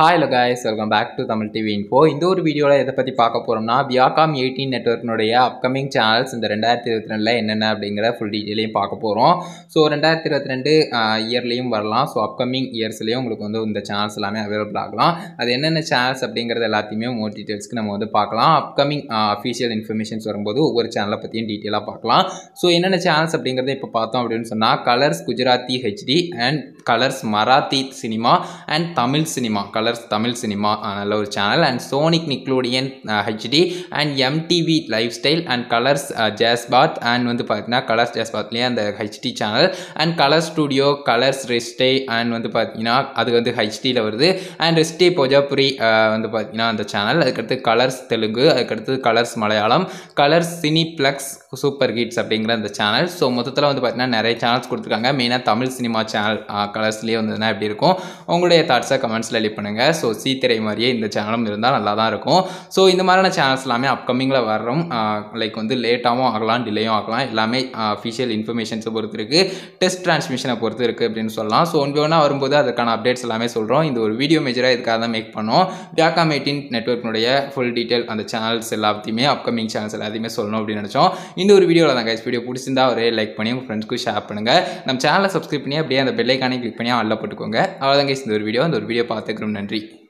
hi hello guys welcome back to Tamil TV info இந்த ஒரு வீடியோவில் எதை பற்றி பார்க்க போகிறோம்னா வியாகாம் எயிட்டீன் நெட்ஒர்க்கினுடைய அப்கமிங் சேனல்ஸ் இந்த ரெண்டாயிரத்தி இருபத்தி ரெண்டில் என்னென்ன அப்படிங்கிற ஃபுல் டீட்டெயிலையும் பார்க்க போகிறோம் ஸோ ரெண்டாயிரத்தி இருபத்தி ரெண்டு இயர்லேயும் வரலாம் ஸோ அப்கமிங் இயர்ஸ்லேயும் உங்களுக்கு வந்து இந்த சேனல்ஸ் எல்லாமே அவைலபிள் ஆகலாம் அது என்னென்ன சேனல்ஸ் அப்படிங்கிறது எல்லாத்தையுமே மோர் டீட்டெயில்ஸ்க்கு நம்ம வந்து பார்க்கலாம் அப்கமிங் அஃபீஷியல் இன்ஃபர்மேஷன்ஸ் வரும்போது ஒவ்வொரு சேனலை பற்றியும் டீட்டெயிலாக பார்க்கலாம் ஸோ என்னென்ன சேனல்ஸ் அப்படிங்கிறத இப்போ பார்த்தோம் அப்படின்னு சொன்னால் Colors Gujarati HD and Colors Marathi cinema and Tamil cinema Colors Tamil cinema நல்ல ஒரு channel and Sonic Nickelodeon HD and MTV life style and Colors ஜேஸ்பாத் அண்ட் வந்து பார்த்தீங்கன்னா கலர்ஸ் ஜேஸ்பாத்லேயே அந்த HD channel and Color studio Colors Rishtey and வந்து பார்த்தீங்கன்னா அது வந்து ஹெச்டியில் வருது அண்ட் ரெஸ்டே போஜாபுரி வந்து பார்த்தீங்கன்னா அந்த சேனல் அதுக்கடுத்து கலர்ஸ் தெலுங்கு அதுக்கடுத்து Colors Malayalam Colors Cineplex super hits அப்படிங்கிற அந்த சேனல் ஸோ மொத்தத்தில் வந்து பார்த்தீங்கன்னா நிறைய சேனல்ஸ் கொடுத்துருக்காங்க மெயினாக தமிழ் சினிமா சேனல் கலர்ஸ்லேயே வந்ததுன்னா எப்படி இருக்கும் உங்களுடைய தாட்ஸை கமெண்ட்ஸில் லீவ் பண்ணுங்கள் ஸோ சீத்திரை மாதிரியே இந்த சேனலும் இருந்தால் நல்லா தான் இருக்கும் ஸோ இந்த மாதிரியான சேனல்ஸ் எல்லாமே அப்கமிங்கில் வர்றோம் லைக் வந்து லேட்டாகவும் ஆகலாம் டிலேயும் ஆகலாம் எல்லாமே அஃபிஷியல் இன்ஃபர்மேஷன்ஸை பொறுத்து இருக்குது டெஸ்ட் ட்ரான்ஸ்மிஷனை பொறுத்து இருக்குது அப்படின்னு சொல்லலாம் ஸோ ஒன் ஒன்றா வரும்போது அதுக்கான அப்டேட்ஸ் எல்லாமே சொல்கிறோம் இந்த ஒரு வீடியோ மேஜராக இதுக்காக தான் மேக் பண்ணோம் வியாகாம் எயிட்டின் நெட்ஒர்க்கினுடைய ஃபுல் டீட்டெயில் அந்த சேனல்ஸ் எல்லாத்தையுமே அப்கமிங் சேனல்ஸ் எல்லாத்தையுமே சொல்லணும் அப்படின்னு நினச்சோம் இந்த ஒரு வீடியோவில் தான் கைஸ் வீடியோ பிடிச்சிருந்தா ஒரே லைக் பண்ணி உங்கள் ஃப்ரெண்ட்ஸ்க்கு ஷேர் பண்ணுங்கள் நம்ம சேனலை சப்ஸ்கிரைப் பண்ணி அப்படியே அந்த பெல்லைக்கானே கிளிக் பண்ணி அல்ல போட்டுக்கோங்க அவ்வளோதான் கைஸ் இந்த ஒரு வீடியோ அந்த ஒரு வீடியோ பார்த்துக்கிறோம் நன்றி